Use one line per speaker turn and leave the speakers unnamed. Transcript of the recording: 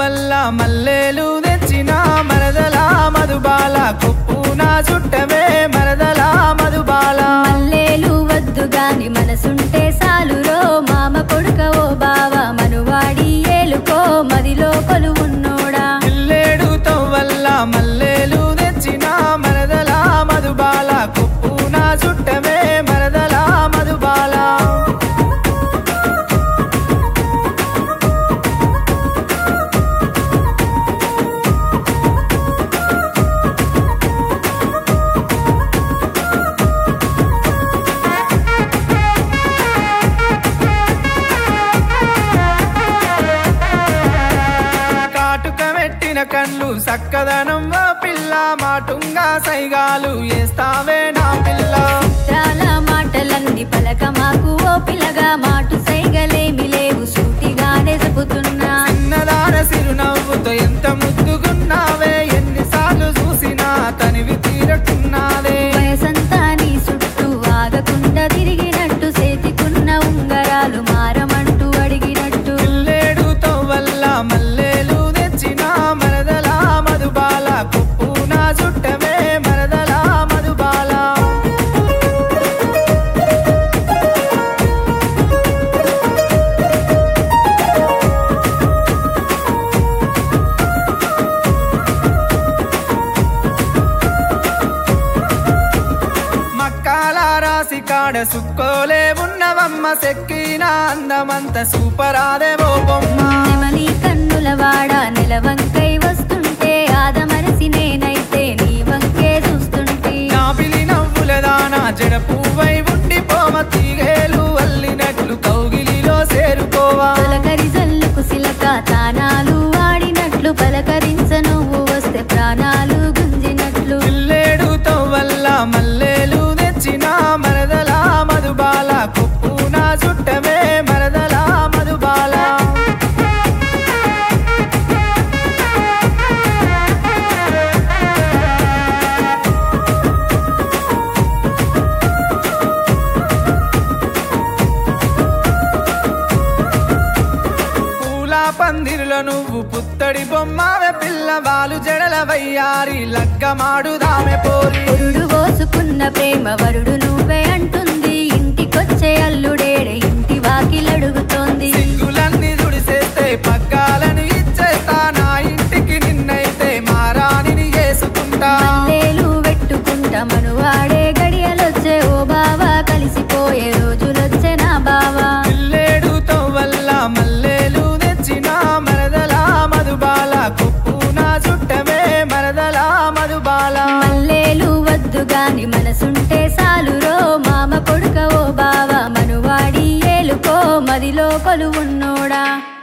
వల్ల మల్లేలు తెచ్చిన మరదల మధుబాల కుప్పున చుట్టమే మరదల మధుబాల
మల్లేలు వద్దు గాని మనసుంటే సాలురో మామ కొడుక ఓ బావ మనువాడి ఏలుకో మదిలో కొలువున్నోడా
ఇల్లేడుతో వల్ల మల్లేలు తెచ్చిన మరదల మధుబాల కుప్పున చుట్టమే మరదల మధుబాల కాటుక పెట్టిన కళ్ళు సక్కదనం ఓ పిల్ల మాటుంగా సైగాలు వేస్తావే నా పిల్ల
చాలా మాటలన్నీ పలక మాకు ఓ పిల్లగా మాటు సైగలేమి లేవు సూటిగానే చెబుతున్నా
చిన్నదాన సిరునవ్వుతో ఎంత ముద్దుగున్నావే ఎన్నిసార్లు చూసినా తనివి తీరటున్నాదే
వయసంతా నీ చుట్టూ ఆగకుండా తిరిగినట్టు చేతికున్న ఉంగరాలు మారమంటూ అడిగినట్టు
పిల్లేడుతో వల్ల మల్లేలు తెచ్చిన మరదల మధుబాల కుప్పున చుట్టమే మరదల మధుబాల మక్కాల రాసి కాడ సుక్కోలే ఉన్నవమ్మ సెక్కిన అందమంత సూపరాదే ఓ బొమ్మ
నెమలి కన్నుల వాడ నెలవంకై వస్తుంటే ఆదమరసి నేనైతే నీ వంకే చూస్తుంటే
నా పిలి నవ్వుల దానా జడ పువ్వై ఉండిపోమ తీగేలు అల్లినట్లు కౌగిలిలో చేరుకోవా
పలకరి జల్లుకు సిలక తానాలు ఆడినట్లు పలకరించ నువ్వు వస్తే ప్రాణాలు గుంజినట్లు
పిల్లేడుతో వల్ల మల్లేలు తెచ్చిన మరదల మధుబాల కుప్పున చుట్టమే మరదల మధుబాల పూల పందిరిలో నువ్వు పుత్తడి బొమ్మవే పిల్లవాలు జడల వయ్యారి లగ్గమాడుదామె పోరి
పురుడు పోసుకున్న ప్రేమ వరుడు నువ్వే అంటుంది ఇంటికొచ్చే అల్లుడేడే ఇంటి వాకిలడుగుతోంది
సింగులన్నీ దుడిసేస్తే పగ్గాలను ఇచ్చేస్తా నా ఇంటికి నిన్నైతే మారాణిని చేసుకుంటా
మల్లేలు పెట్టుకుంటా మనువాడే గడియలొచ్చే ఓ బావా కలిసిపోయే రోజులొచ్చే నా బావా
పిల్లేడుతో వల్ల మల్లేలు తెచ్చిన మరదల మధుబాల కుప్పున చుట్టమే మరదల మధుబాల
మల్లేలు వద్దు గాని మనసుంటే సాలురో మామ కొడుక ఓ బావ మనువాడి ఏలుకో మదిలో కొలువున్నోడా